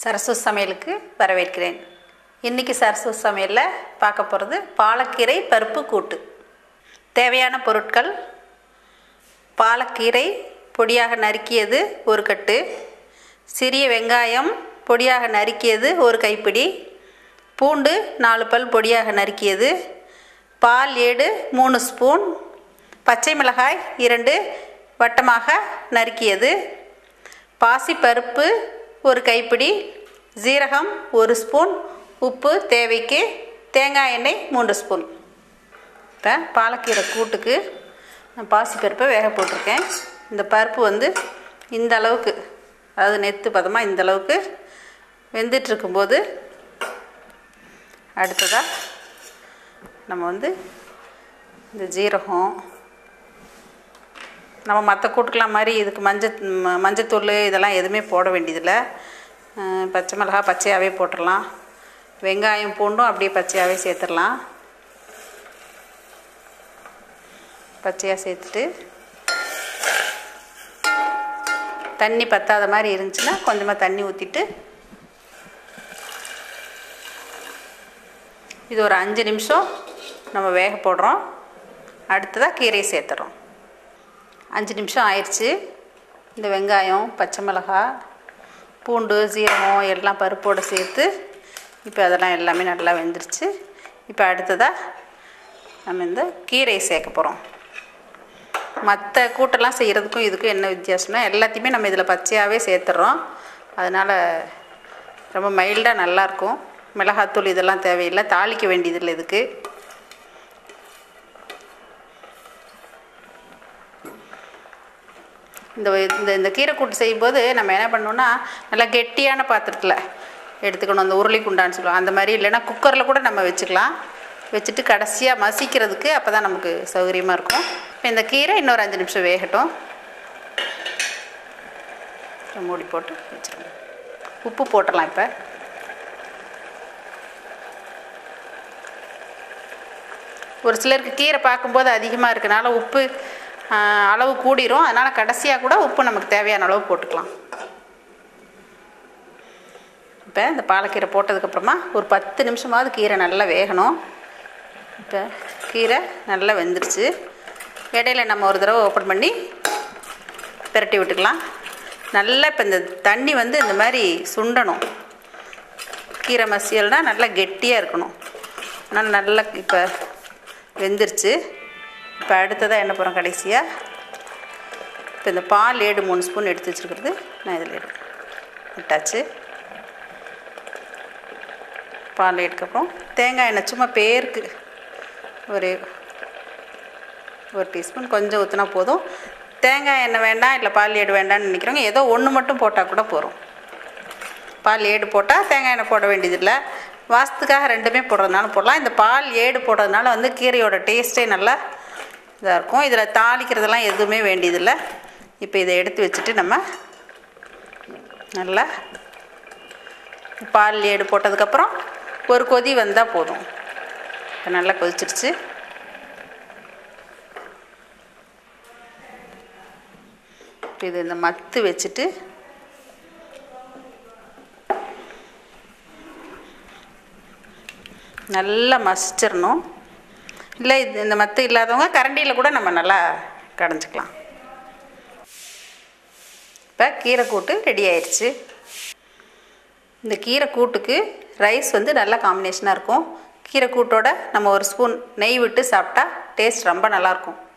சரசு சமையலுக்கு வரவேற்கிறேன் இன்றைக்கி சரசு சமையலில் பார்க்க போகிறது பாலக்கீரை பருப்பு கூட்டு தேவையான பொருட்கள் பாலக்கீரை பொடியாக நறுக்கியது ஒரு கட்டு சிறிய வெங்காயம் பொடியாக நறுக்கியது ஒரு கைப்பிடி பூண்டு நாலு பல் பொடியாக நறுக்கியது பால் ஏடு மூணு ஸ்பூன் பச்சை மிளகாய் இரண்டு வட்டமாக நறுக்கியது பாசிப்பருப்பு ஒரு கைப்பிடி ஜீரகம் ஒரு ஸ்பூன் உப்பு தேவைக்கு தேங்காய் எண்ணெய் மூன்று ஸ்பூன் இப்போ பாலக்கீரை கூட்டுக்கு நான் பாசிப்பருப்பை வேக போட்டிருக்கேன் இந்த பருப்பு வந்து இந்த அளவுக்கு அதாவது நெத்து பதமாக இந்த அளவுக்கு வெந்துட்டுருக்கும்போது அடுத்ததாக நம்ம வந்து இந்த ஜீரகம் நம்ம மற்ற கூட்டுக்கெலாம் மாதிரி இதுக்கு மஞ்சள் ம- மஞ்சத்தூள் இதெல்லாம் எதுவுமே போட வேண்டியதில்லை அஹ் பச்சை மிளகா பச்சையாகவே போட்டுடலாம் வெங்காயம் பூண்டும் அப்படியே பச்சையாகவே சேர்த்துடலாம் பச்சையாக சேர்த்துட்டு தண்ணி பத்தாத மாதிரி இருந்துச்சுன்னா கொஞ்சமாக தண்ணி ஊற்றிட்டு இது ஒரு அஞ்சு நிமிஷம் நம்ம வேக போடுறோம் அடுத்ததாக கீரையை சேர்த்துறோம் அஞ்சு நிமிஷம் ஆயிடுச்சு இந்த வெங்காயம் பச்சை மிளகாய் பூண்டு சீரகம் எல்லாம் பருப்போடு சேர்த்து இப்போ அதெல்லாம் எல்லாமே நல்லா வெந்துருச்சு இப்போ அடுத்ததாக நம்ம இந்த கீரையை சேர்க்க போகிறோம் மற்ற கூட்டெல்லாம் செய்கிறதுக்கும் இதுக்கும் என்ன வித்தியாசம்னா எல்லாத்தையுமே நம்ம இதில் பச்சையாகவே சேர்த்துறோம் அதனால் ரொம்ப மைல்டாக நல்லாயிருக்கும் மிளகாத்தூள் இதெல்லாம் தேவையில்லை தாளிக்க வேண்டியதில்லை இதுக்கு இந்த இந்த இந்த கீரை கூட்டு செய்யும்போது நம்ம என்ன பண்ணணும்னா நல்லா கெட்டியான பாத்திரத்தில் எடுத்துக்கணும் அந்த உருளி குண்டான்னு சொல்லுவோம் அந்த மாதிரி இல்லைன்னா குக்கரில் கூட நம்ம வச்சுக்கலாம் வச்சுட்டு கடைசியாக மசிக்கிறதுக்கு அப்போ தான் நமக்கு சௌகரியமாக இருக்கும் இப்போ இந்த கீரை இன்னொரு அஞ்சு நிமிஷம் வேகட்டும் இதை மூடி போட்டு வச்சிருங்க உப்பு போட்டுடலாம் இப்போ ஒரு சிலருக்கு கீரை பார்க்கும்போது அதிகமாக இருக்கனால உப்பு ஆ, அளவு கூடிரும் அதனால் கடைசியாக கூட உப்பு நமக்கு தேவையான அளவு போட்டுக்கலாம் இப்போ இந்த பாலக்கீரை போட்டதுக்கப்புறமா ஒரு பத்து நிமிஷமாவது கீரை நல்லா வேகணும் இப்போ கீரை நல்லா வெந்துருச்சு இடையில நம்ம ஒரு தடவை ஓப்பன் பண்ணி பிரட்டி விட்டுக்கலாம் நல்லா இப்போ இந்த தண்ணி வந்து இந்த மாதிரி சுண்டணும் கீரை மசியல்னால் நல்லா கெட்டியாக இருக்கணும் ஆனால் நல்லா இப்போ வெந்துருச்சு இப்போ அடுத்ததாக என்ன போகிறோம் கடைசியாக இப்போ இந்த பால் ஏடு மூணு ஸ்பூன் எடுத்து வச்சுருக்கிறது நான் இதில் எடு விட்டாச்சு பால் ஏடுக்கப்புறம் தேங்காய் எண்ணெய் சும்மா பேருக்கு ஒரு ஒரு டீஸ்பூன் கொஞ்சம் ஊற்றினா போதும் தேங்காய் எண்ணெய் வேண்டாம் இல்லை பால் ஏடு வேண்டாம்னு நினைக்கிறவங்க ஏதோ ஒன்று மட்டும் போட்டால் கூட போதும் பால் ஏடு போட்டால் தேங்காய் எண்ணெய் போட வேண்டியதில்லை வாசத்துக்காக ரெண்டுமே போடுறதுனால போடலாம் இந்த பால் ஏடு போடுறதுனால வந்து கீரையோட டேஸ்ட்டே நல்லா இதாக இருக்கும் இதில் தாளிக்கிறதெல்லாம் எதுவுமே வேண்டியதில்லை இப்போ இதை எடுத்து வச்சுட்டு நம்ம நல்லா பால் ஏடு போட்டதுக்கப்புறம் ஒரு கொதி வந்தால் போதும் இப்போ நல்லா கொதிச்சிருச்சு இப்போ இது இந்த மத்து வச்சுட்டு நல்லா மசிச்சிடணும் இல்லை இது இந்த மத்து இல்லாதவங்க கரண்டியில் கூட நம்ம நல்லா கடைஞ்சிக்கலாம் இப்போ கீரை கூட்டு ரெடி ஆயிடுச்சு இந்த கீரை கூட்டுக்கு ரைஸ் வந்து நல்ல காம்பினேஷனாக இருக்கும் கீரை கூட்டோட நம்ம ஒரு ஸ்பூன் நெய் விட்டு சாப்பிட்டா டேஸ்ட் ரொம்ப நல்லாயிருக்கும்